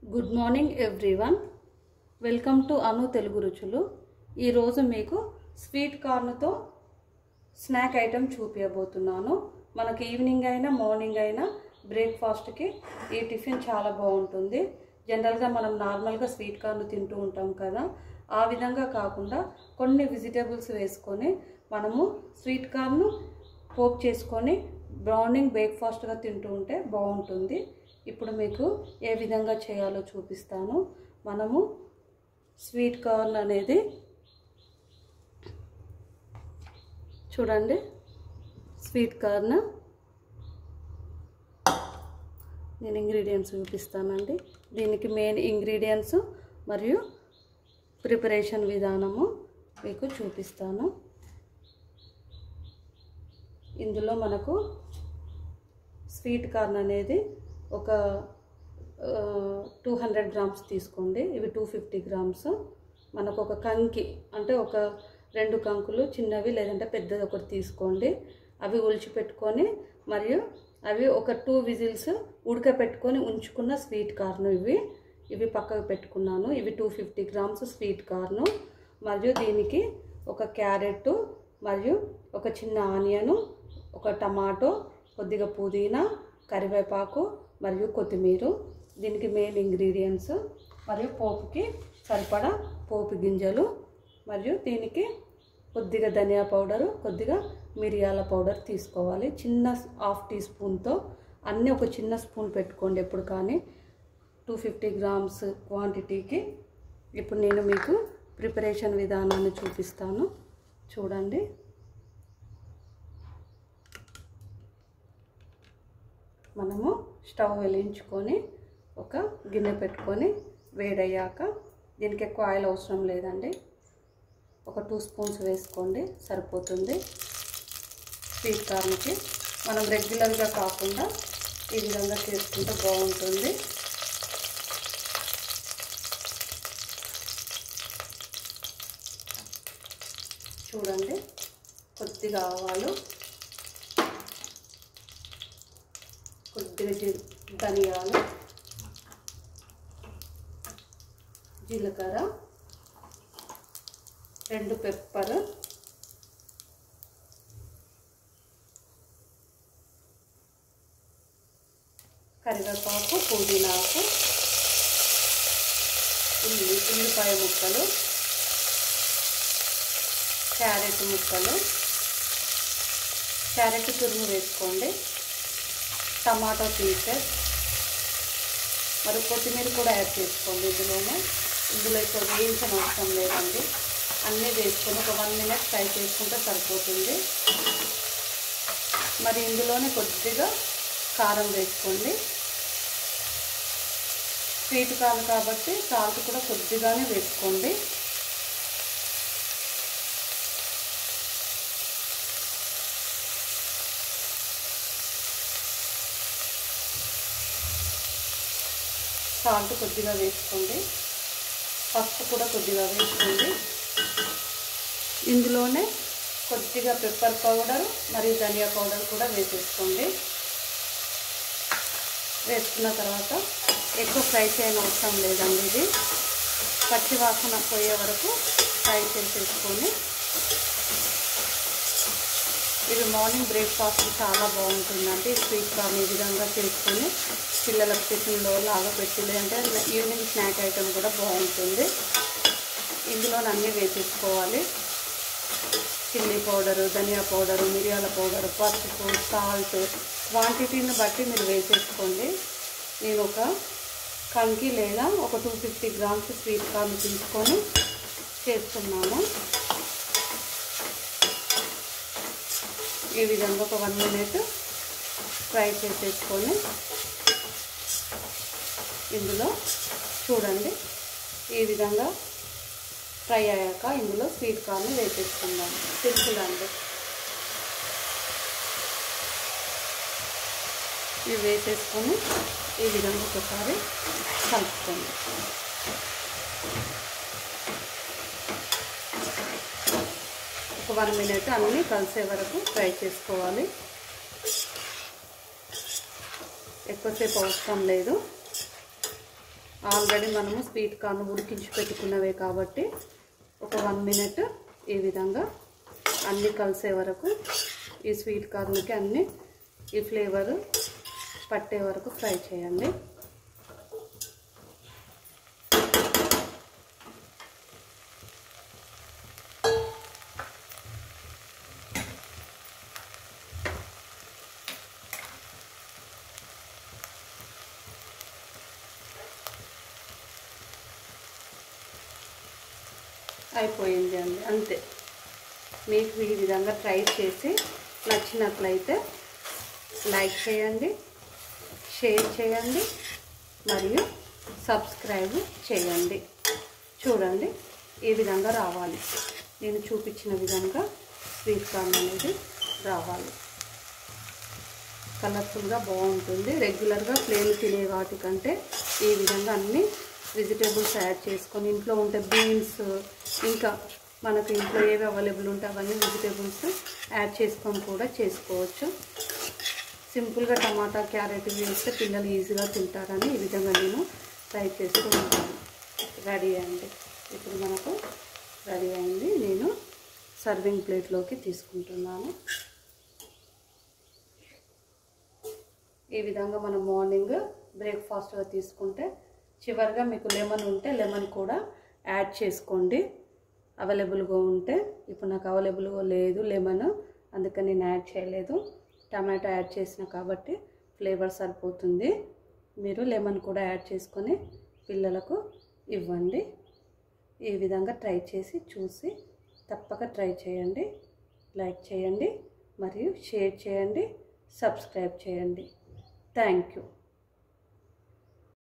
good morning everyone welcome to Anu Telugu రుచులు ఈరోజు మీకు స్వీట్ కార్న్తో స్నాక్ ఐటెం చూపించబోతున్నాను మనకి ఈవినింగ్ అయినా మార్నింగ్ అయినా బ్రేక్ఫాస్ట్కి ఈ టిఫిన్ చాలా బాగుంటుంది జనరల్గా మనం నార్మల్గా స్వీట్ కార్న్ తింటూ ఉంటాం కదా ఆ విధంగా కాకుండా కొన్ని వెజిటేబుల్స్ వేసుకొని మనము స్వీట్ కార్న్ పోప్ చేసుకొని బ్రౌనింగ్ బ్రేక్ఫాస్ట్గా తింటూ ఉంటే బాగుంటుంది ఇప్పుడు మీకు ఏ విధంగా చేయాలో చూపిస్తాను మనము స్వీట్ కార్న్ అనేది చూడండి స్వీట్ కార్న్ నేను ఇంగ్రీడియంట్స్ చూపిస్తానండి దీనికి మెయిన్ ఇంగ్రీడియంట్స్ మరియు ప్రిపరేషన్ విధానము మీకు చూపిస్తాను ఇందులో మనకు స్వీట్ కార్న్ అనేది ఒక టూ హండ్రెడ్ గ్రామ్స్ తీసుకోండి ఇవి టూ ఫిఫ్టీ గ్రామ్స్ మనకు ఒక కంకి అంటే ఒక రెండు కంకులు చిన్నవి లేదంటే పెద్దది ఒకటి తీసుకోండి అవి ఉల్చిపెట్టుకొని మరియు అవి ఒక టూ విజిల్స్ ఉడకపెట్టుకొని ఉంచుకున్న స్వీట్ కార్న్ ఇవి ఇవి పక్కకు పెట్టుకున్నాను ఇవి two fifty grams sweet corn మరియు దీనికి ఒక క్యారెట్ మరియు ఒక చిన్న ఆనియను ఒక టమాటో కొద్దిగా పుదీనా కరివేపాకు మరియు కొత్తిమీర దీనికి మెయిన్ ఇంగ్రీడియంట్స్ మరియు పోపుకి సరిపడా పోపు గింజలు మరియు దీనికి కొద్దిగా ధనియా పౌడరు కొద్దిగా మిరియాల పౌడర్ తీసుకోవాలి చిన్న హాఫ్ టీ స్పూన్తో అన్నీ ఒక చిన్న స్పూన్ పెట్టుకోండి ఎప్పుడు కానీ టూ ఫిఫ్టీ గ్రామ్స్ క్వాంటిటీకి ఇప్పుడు నేను మీకు ప్రిపరేషన్ విధానాన్ని చూపిస్తాను చూడండి మనము స్టవ్ వెలిగించుకొని ఒక గిన్నె పెట్టుకొని వేడయ్యాక దీనికి ఎక్కువ ఆయిల్ అవసరం లేదండి ఒక టూ స్పూన్స్ వేసుకోండి సరిపోతుంది స్వీట్ కార్న్కి మనం రెగ్యులర్గా కాకుండా ఈ విధంగా చేసుకుంటే బాగుంటుంది చూడండి కొద్దిగా ఆవాలు కొద్దిగా జీ ధనియాలు జీలకర్ర రెండు పెప్పర్ కరివేపాకు పుదీనాకు ఉల్లి ఉల్లిపాయ ముక్కలు క్యారెట్ ముక్కలు క్యారెట్ తురుము వేసుకోండి టమాటో పీసెస్ మరి కొత్తిమీర కూడా యాడ్ చేసుకోండి ఇందులోనే ఇందులో ఎక్కువ వేయించిన అవసరం లేదండి అన్నీ వేసుకొని ఒక వన్ మినిట్ ఫ్రై చేసుకుంటే సరిపోతుంది మరి ఇందులోనే కొద్దిగా కారం వేసుకోండి స్వీట్ కాదు కాబట్టి సాల్ట్ కూడా కొద్దిగానే వేసుకోండి సాల్ట్ కొద్దిగా వేసుకోండి పసుపు కూడా కొద్దిగా వేసుకోండి ఇందులోనే కొద్దిగా పెప్పర్ పౌడర్ మరియు ధనియా పౌడర్ కూడా వేసేసుకోండి వేసుకున్న తర్వాత ఎక్కువ ఫ్రై చేయని అవసరం లేదండి ఇది పచ్చి వాసన పోయే వరకు ఫ్రై చేసేసుకొని ఇది మార్నింగ్ బ్రేక్ఫాస్ట్ చాలా బాగుంటుందండి స్వీట్ కార్న్ ఈ విధంగా చేసుకొని పిల్లలకు టిఫిన్లో లాగా పెట్టింది అంటే ఈవినింగ్ స్నాక్ ఐటెం కూడా బాగుంటుంది ఇందులో అన్నీ వేసేసుకోవాలి చిల్లీ పౌడరు ధనియా పౌడరు మిరియాల పౌడరు పసుపు సాల్ట్ క్వాంటిటీని బట్టి మీరు వేసేసుకోండి నేను ఒక కంకి లేదా ఒక two fifty grams sweet corn తీసుకొని చేస్తున్నాను ఈ విధంగా ఒక వన్ మినిట్ ఫ్రై చేసేసుకొని ఇందులో చూడండి ఈ విధంగా ఫ్రై అయ్యాక ఇందులో స్వీట్ కార్న్ వేసేసుకుందాం తెలుసులండి ఇవి వేసేసుకొని ఈ విధంగా ఒకసారి కలుపుకోండి ఒక వన్ మినిట్ అన్నీ కలిసే వరకు ఫ్రై చేసుకోవాలి ఎక్కువసేపు అవసరం లేదు ఆల్రెడీ మనము స్వీట్ కార్న్ ఉడికించి పెట్టుకున్నవే కాబట్టి ఒక వన్ మినిట్ ఈ విధంగా అన్నీ కలిసే వరకు ఈ స్వీట్ కార్న్కి అన్నీ ఈ ఫ్లేవర్ పట్టే వరకు ఫ్రై చేయండి అయిపోయింది అండి అంతే మీకు ఈ విధంగా ట్రై చేసి నచ్చినట్లయితే లైక్ చేయండి షేర్ చేయండి మరియు సబ్స్క్రైబ్ చేయండి చూడండి ఈ విధంగా రావాలి నేను చూపించిన విధంగా స్వీట్ కార్న్ అనేది రావాలి కలర్ఫుల్గా బాగుంటుంది రెగ్యులర్గా ప్లేన్ తినే వాటికంటే ఈ విధంగా అన్ని వెజిటేబుల్స్ యాడ్ చేసుకొని ఇంట్లో ఉంటే బీన్స్ ఇంకా మనకు ఇంట్లో ఏవి అవైలబుల్ ఉంటే అవన్నీ వెజిటేబుల్స్ యాడ్ చేసుకొని కూడా చేసుకోవచ్చు సింపుల్గా టమాటా క్యారెట్ వేస్తే పిల్లలు ఈజీగా తింటారని ఈ విధంగా నేను ట్రై చేస్తూ ఉంటాను రెడీ అయింది ఇప్పుడు మనకు రెడీ అయింది నేను సర్వింగ్ ప్లేట్లోకి తీసుకుంటున్నాను ఈ విధంగా మనం మార్నింగ్ బ్రేక్ఫాస్ట్గా తీసుకుంటే చివరిగా మీకు లెమన్ ఉంటే లెమన్ కూడా యాడ్ చేసుకోండి అవైలబుల్గా ఉంటే ఇప్పుడు నాకు అవైలబుల్గా లేదు లెమన్ అందుకని నేను యాడ్ చేయలేదు టమాటో యాడ్ చేసిన కాబట్టి ఫ్లేవర్ సరిపోతుంది మీరు లెమన్ కూడా యాడ్ చేసుకొని పిల్లలకు ఇవ్వండి ఈ విధంగా ట్రై చేసి చూసి తప్పక ట్రై చేయండి లైక్ చేయండి మరియు షేర్ చేయండి సబ్స్క్రైబ్ చేయండి థ్యాంక్ యూ